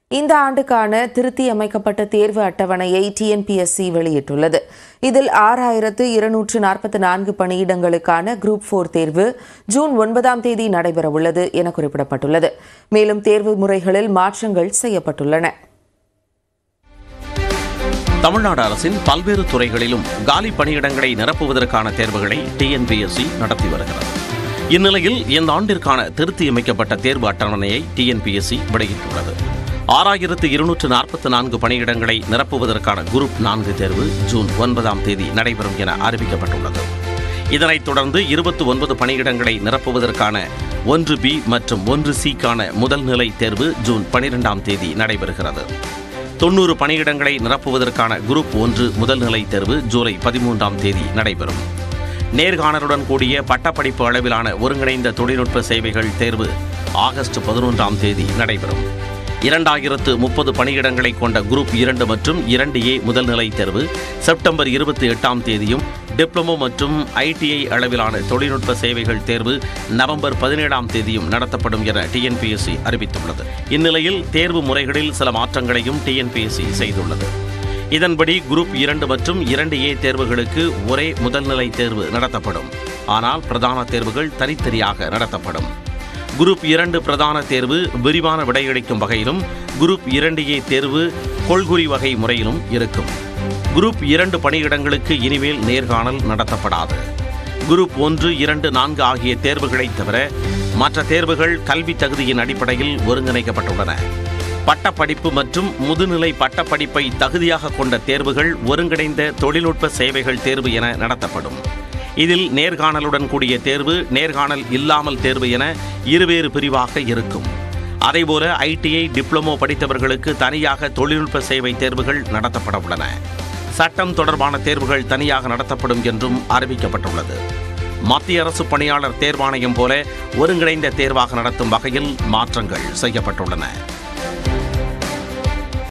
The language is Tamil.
இந்த ஆண்டுக்கான திருத்தி அமைக்கப்பட்ட தேர்வு அட்டவணையை டிஎன்பிஎஸ்சி வெளியிட்டுள்ளது இதில் ஆறாயிரத்து இருநூற்று நாற்பத்தி நான்கு பணியிடங்களுக்கான குரூப் போர் தேர்வு ஜூன் ஒன்பதாம் தேதி நடைபெறவுள்ளது என குறிப்பிடப்பட்டுள்ளது மேலும் தேர்வு முறைகளில் மாற்றங்கள் செய்யப்பட்டுள்ளன தமிழ்நாடு அரசின் பல்வேறு துறைகளிலும் காலி பணியிடங்களை நிரப்புவதற்கான தேர்வுகளை டிஎன்பிஎஸ்சி நடத்தி வருகிறது இந்நிலையில் இந்த ஆண்டிற்கான திருத்தியமைக்கப்பட்ட தேர்வு அட்டவணையை டிஎன்பிஎஸ்சி வெளியிட்டுள்ளது ஆறாயிரத்து இருநூற்று நாற்பத்தி நான்கு பணியிடங்களை நிரப்புவதற்கான குரூப் நான்கு தேர்வு ஜூன் ஒன்பதாம் தேதி நடைபெறும் என அறிவிக்கப்பட்டுள்ளது இதனைத் தொடர்ந்து இருபத்தி ஒன்பது பணியிடங்களை நிரப்புவதற்கான ஒன்று பி மற்றும் ஒன்று சிக்கான முதல் நிலை தேர்வு ஜூன் பனிரெண்டாம் தேதி நடைபெறுகிறது தொன்னூறு பணியிடங்களை நிரப்புவதற்கான குரூப் ஒன்று முதல் நிலை தேர்வு ஜூலை பதிமூன்றாம் தேதி நடைபெறும் நேர்காணலுடன் கூடிய பட்டப்படிப்பு அளவிலான ஒருங்கிணைந்த தொழில்நுட்ப சேவைகள் தேர்வு ஆகஸ்ட் பதினொன்றாம் தேதி நடைபெறும் இரண்டாயிரத்து முப்பது பணியிடங்களை கொண்ட குரூப் இரண்டு மற்றும் இரண்டு ஏ முதல்நிலை தேர்வு செப்டம்பர் இருபத்தி எட்டாம் தேதியும் டிப்ளமோ மற்றும் ஐடிஐ அளவிலான தொழில்நுட்ப சேவைகள் தேர்வு நவம்பர் பதினேழாம் தேதியும் நடத்தப்படும் என டிஎன்பிஎஸ்சி அறிவித்துள்ளது இந்நிலையில் தேர்வு முறைகளில் சில மாற்றங்களையும் டிஎன்பிஎஸ்சி செய்துள்ளது இதன்படி குரூப் இரண்டு மற்றும் இரண்டு ஏ தேர்வுகளுக்கு ஒரே முதல்நிலை தேர்வு நடத்தப்படும் ஆனால் பிரதான தேர்வுகள் தனித்தனியாக நடத்தப்படும் குரூப் இரண்டு பிரதான தேர்வு விரிவான விடையளிக்கும் வகையிலும் குரூப் இரண்டு ஏ தேர்வு கொள்குறி வகை முறையிலும் இருக்கும் குரூப் இரண்டு பணியிடங்களுக்கு இனிமேல் நேர்காணல் நடத்தப்படாது குரூப் ஒன்று இரண்டு நான்கு ஆகிய தேர்வுகளைத் தவிர மற்ற தேர்வுகள் கல்வி தகுதியின் அடிப்படையில் ஒருங்கிணைக்கப்பட்டுள்ளன பட்டப்படிப்பு மற்றும் முதுநிலை பட்டப்படிப்பை தகுதியாக கொண்ட தேர்வுகள் ஒருங்கிணைந்த தொழில்நுட்ப சேவைகள் தேர்வு என நடத்தப்படும் இதில் நேர்காணலுடன் கூடிய தேர்வு நேர்காணல் இல்லாமல் தேர்வு என இருவேறு பிரிவாக இருக்கும் அதேபோல ஐடிஐ டிப்ளமோ படித்தவர்களுக்கு தனியாக தொழில்நுட்ப சேவை தேர்வுகள் நடத்தப்பட உள்ளன சட்டம் தொடர்பான தேர்வுகள் தனியாக நடத்தப்படும் என்றும் அறிவிக்கப்பட்டுள்ளது மத்திய அரசு பணியாளர் தேர்வாணையம் போல ஒருங்கிணைந்த தேர்வாக நடத்தும் வகையில் மாற்றங்கள் செய்யப்பட்டுள்ளன